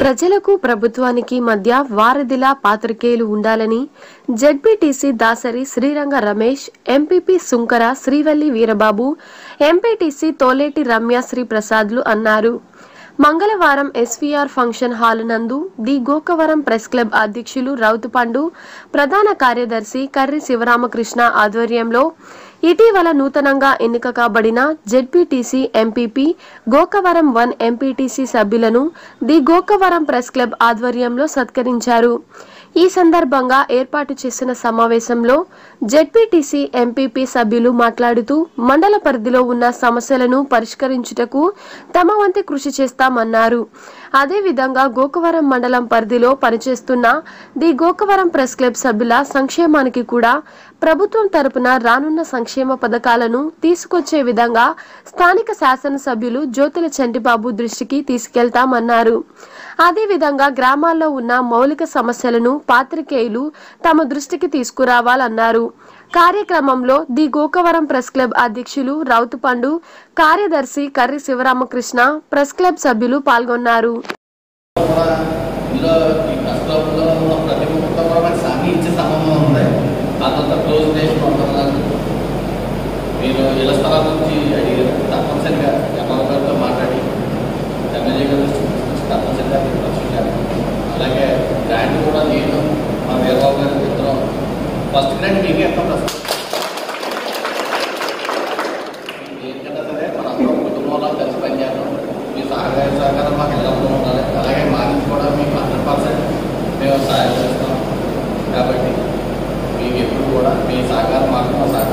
ప్రజలకు ప్రభుత్వానికి మధ్య వారధిలా పాత్రికేయులు ఉండాలని ZPTC Dasari Sriranga Ramesh MPP Sunkara Srivalli Veerababu MPTC Toleti Ramya Sri ప్రసాద్లు అన్నారు మంగళవారం ఎస్వీఆర్ ఫంక్షన్ హాల్ నందు ది గోకవరం ప్రెస్ క్లబ్ అధ్యక్షులు రౌతుపండు ప్రధాన కార్యదర్శి కర్రి శివరామకృష్ణ ఆధ్వర్యంలో ఇటీవల నూతనంగా ఎన్నిక కాబడిన ZPTC MPP Gokavaram one MPTC సభ్యులను ది గోకవరం ప్రెస్ క్లబ్ ఆధ్వర్యంలో సత్కరించారు ఈ సందర్భంగా ఏర్పాటు చేసిన సమావేశంలో జెడ్పీటీసీ ఎంపీపీ సభ్యులు మాట్లాడుతూ మండల పరిధిలో ఉన్న సమస్యలను పరిష్కరించుటకు తమ వంతు కృషి చేస్తామన్నారు అదేవిధంగా గోకవరం మండలం పరిధిలో పనిచేస్తున్న ది గోకవరం ప్రెస్ క్లబ్ సభ్యుల సంక్షేమానికి కూడా ప్రభుత్వం తరపున రానున్న సంక్షేమ పథకాలను తీసుకొచ్చే విధంగా స్థానిక శాసనసభ్యులు జ్యోతుల చంటిబాబు దృష్టికి తీసుకెళ్తామన్నారు అదేవిధంగా గ్రామాల్లో ఉన్న మౌలిక సమస్యలను పాత్రికేయులు తమ దృష్టికి తీసుకురావాలన్నారు కార్యక్రమంలో ది గోకవరం ప్రెస్ క్లబ్ అధ్యక్షులు రౌతుపండు కార్యదర్శి కర్రి శివరామకృష్ణ ప్రెస్ క్లబ్ సభ్యులు పాల్గొన్నారు కూడా ఇందులో ఈ ప్రెస్ క్లబ్లో ఉన్న ప్రతి ఒక్కరితో కూడా మనకి హామీ ఇచ్చే సంబంధం ఉంది అదంతా క్లోజ్ చేసి ఉంటున్నారు మీరు ఇళ్ల స్థలాల నుంచి అడిగారు తప్పనిసరిగా ఎమ్మెల్యే గారితో మాట్లాడి ఎమ్మెల్యే గారి దృష్టికి తీసుకొచ్చి తప్పనిసరిగా మీరు పరిశీలించాలి అలాగే గ్రాంట్ కూడా నేను మా వీరబాబు గారి ఇద్దరం ఫస్ట్ గ్రాంట్ మీకే ఎంత ప్రస్తుతం ఏంటంటే సరే మన అందరం కుటుంబంలో కలిసి పనిచేద్దాం మీ సహకార సహకారం మాకు ఎల్లప్పుడూ ఉండాలి అలాగే మా నుంచి కూడా మీకు హండ్రెడ్ పర్సెంట్ మేము సహాయం చేస్తాం కాబట్టి మీకు ఎప్పుడు కూడా మీ సహకారం మాకు మా సహకారం